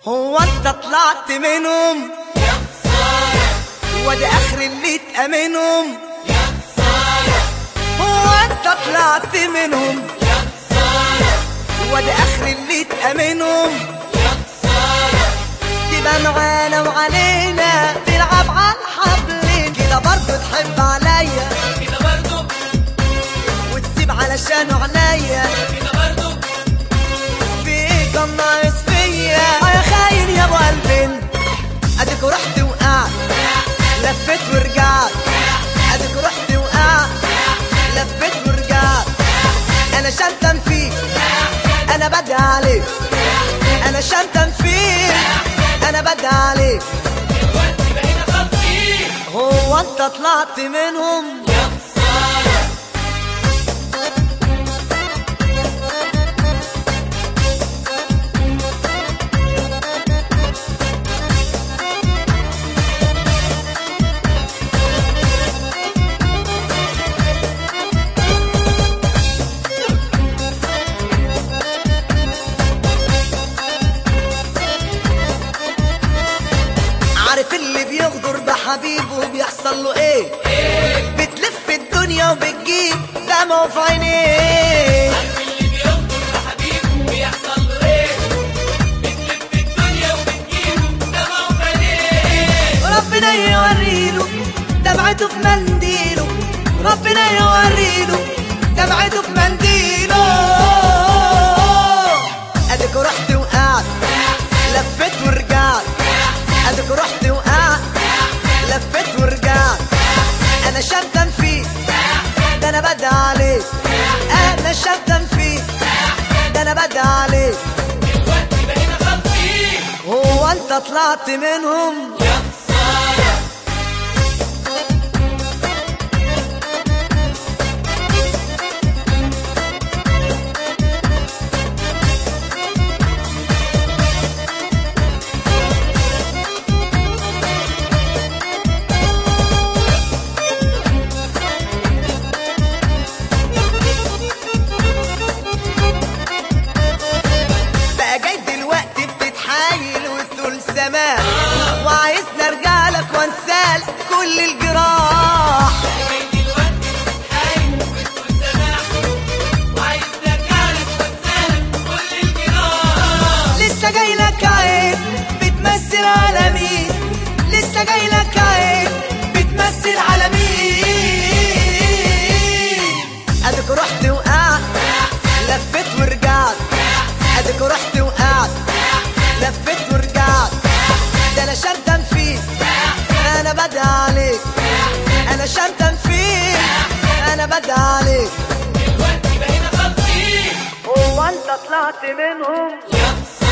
هو انت طلعت منهم يا خسارة وده اخر اللي تأمنهم يا خسارة هو انت طلعت منهم يا خسارة وده اخر اللي تأمنهم يا خسارة تبقى معانا وعلينا تلعب على الحبل كده برضه تحب عليا كده برضو وتسيب علشانه عليا كده برضو في ايه كان ناقص فيا اه يا خاين يا ابو قلبين اديك رحت وقعت لفيت ورجعت اديك رحت وقعت لفيت ورجعت انا شمتم فيك انا بدعي عليك انا شمتم فيك انا بدعي عليك دلوقتي بقينا خالصين هو انت طلعت منهم يا خسارة عارف اللي بيغدر بحبيبه بيحصل له ايه بتلف الدنيا وبتجيب دمعه في عينيه عارف اللي بيغدر بحبيبه بيحصل له ايه بتلف الدنيا وبتجيبه دمعه في عينيه ربنا يوريله دمعته في منديله ربنا يوريله دمعته في منديله اديك رحت وقعت لفيت ورجعت اديك رحت وقعت لفيت ورجعت انا شمتم فيك ده انا بدعي عليك انا شمتم فيك ده انا بدعي عليك دلوقتي بقينا خالصين هو انت طلعت منهم يا خسارة بقى جاي دلوقتي بتتحايل وتقول سماح وعايزني ارجع لك وانسالك كل الجراح جاي دلوقتي بتتحايل وبتقول سماح وعايز ارجعلك وانسالك كل الجراح لسه جاي لك عين بتمثل على مين لسه جاي لك عين بتمثل على مين اديك رحت وقعت لفيت ورجعت اديك رحت وقعت لفيت ورجعت ده انا شمتم فيك انا بدعي عليك انا شمتم فيك انا بدعي عليك دلوقتي بقينا خالصين هو انت طلعت منهم يا خسارة